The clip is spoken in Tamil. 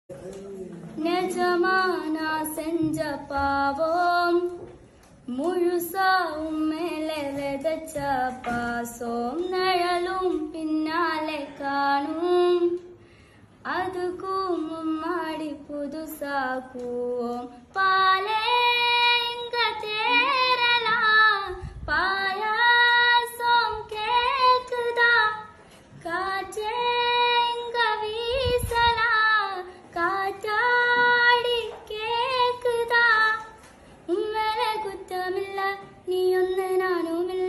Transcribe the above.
நிஜமா நான் செஞ்ச பாவம் முழுசா உண்மையில விதைச்ச பாசம் நிழலும் பின்னாலே காணும் அதுக்கும் முன்னாடி புதுசா கூவோம் பாலே இங்க தேரலாம் பாயாசம் கேக்குதா காற்றே இங்க வீசலாம் காத்தாடி கேக்குதா உண்மையில குத்தமில்ல நீ ஒன்னு நானும் இல்ல